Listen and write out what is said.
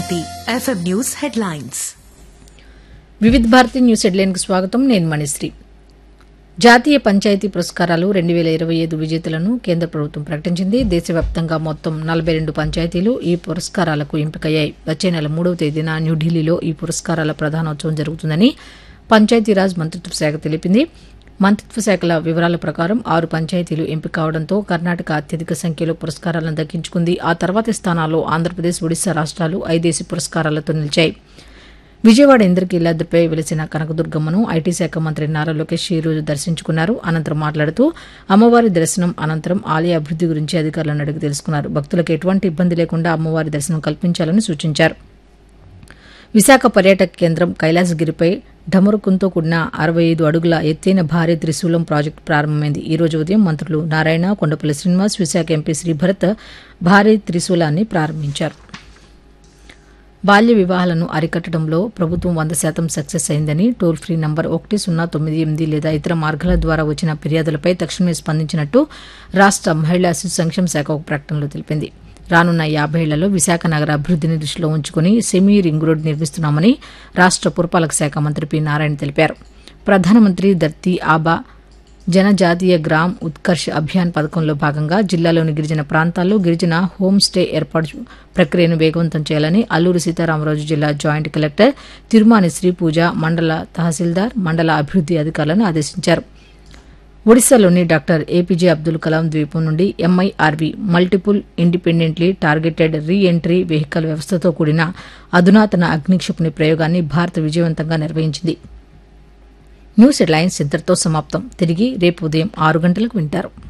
Bharati FM news headlines వివిధ Bharati news హెడ్లైన్కి స్వాగతం నేను మణిశ్రీ జాతీయ పంచాయతీ పురస్కారాలు రెండు వేల ఇరవై ఐదు విజేతలను కేంద్ర ప్రభుత్వం ప్రకటించింది దేశవ్యాప్తంగా మొత్తం నలభై రెండు పంచాయతీలు ఈ పురస్కారాలకు ఎంపికయ్యాయి వచ్చే నెల మూడవ తేదీన న్యూఢిల్లీలో ఈ పురస్కారాల ప్రధానోత్సవం జరుగుతుందని పంచాయతీరాజ్ మంత్రిత్వ శాఖ తెలిపింది మంత్రిత్వ శాఖల వివరాల ప్రకారం ఆరు పంచాయతీలు ఎంపిక కావడంతో కర్ణాటక అత్యధిక సంఖ్యలో పురస్కారాలను దక్కించుకుంది ఆ తర్వాతి స్థానాల్లో ఆంధ్రప్రదేశ్ ఒడిశా రాష్ట్రాలు ఐదేసి పురస్కారాలతో నిలిచాయి విజయవాడ ఇంద్రకీలాద్రిపై వెలిసిన కనకదుర్గమ్మను ఐటీ శాఖ మంత్రి నారా లోకేష్ ఈ రోజు దర్శించుకున్నారు అనంతరం మాట్లాడుతూ అమ్మవారి దర్శనం అనంతరం ఆలయ అభివృద్ది గురించి అధికారులను అడిగి తెలుసుకున్నారు భక్తులకు ఎటువంటి ఇబ్బంది లేకుండా అమ్మవారి దర్శనం కల్పించాలని సూచించారు విశాఖ పర్యాటక కేంద్రం కైలాసగిరిపై ఢమరుకంతో కూడిన అరవై ఐదు అడుగుల ఎత్తైన భారీ త్రిశూలం ప్రాజెక్టు ప్రారంభమైంది ఈ రోజు ఉదయం మంత్రులు నారాయణ కొండపల్లి శ్రీనివాస్ విశాఖ ఎంపీ శ్రీభరత్ భారీ త్రిశూలాన్ని ప్రారంభించారు బాల్య వివాహాలను అరికట్టడంలో ప్రభుత్వం వంద శాతం సక్సెస్ అయిందని టోల్ ఫ్రీ నంబర్ ఒకటి సున్నా తొమ్మిది ఎనిమిది లేదా ఇతర మార్గాల ద్వారా వచ్చిన ఫిర్యాదులపై తక్షణమే స్పందించినట్టు రాష్ట మహిళా శిశు సంక్షేమ శాఖ ఒక ప్రకటనలో తెలిపింది రానున్న యాభై ఏళ్లలో విశాఖ నగర అభివృద్దిని దృష్టిలో ఉంచుకుని సెమీ రింగ్ రోడ్ నిర్మిస్తున్నామని రాష్ట పురపాలక శాఖ మంత్రి పి నారాయణ తెలిపారు ప్రధానమంత్రి ధర్తీ ఆబా జనజాతీయ గ్రామ్ ఉత్కర్ష్ అభియాన్ పథకంలో భాగంగా జిల్లాలోని గిరిజన ప్రాంతాల్లో గిరిజన హోం స్టే ఏర్పాటు ప్రక్రియను వేగవంతం చేయాలని అల్లూరు సీతారామరాజు జిల్లా జాయింట్ కలెక్టర్ తిరుమాని శ్రీపూజ మండల తహసీల్దార్ మండల అభివృద్ది అధికారులను ఆదేశించారు ఒడిశాలోని డాక్టర్ ఏపీజే అబ్దుల్ కలాం ద్వీపం నుండి MIRV multiple independently targeted re entry vehicle వ్యవస్థతో కూడిన అధునాతన అగ్నిక్షిపణి ప్రయోగాన్ని భారత్ విజయవంతంగా నిర్వహించింది న్యూస్ హెడ్లైన్స్ ఇంతటితో సమాప్తం తిరిగి రేపు ఉదయం ఆరు గంటలకు వింటారు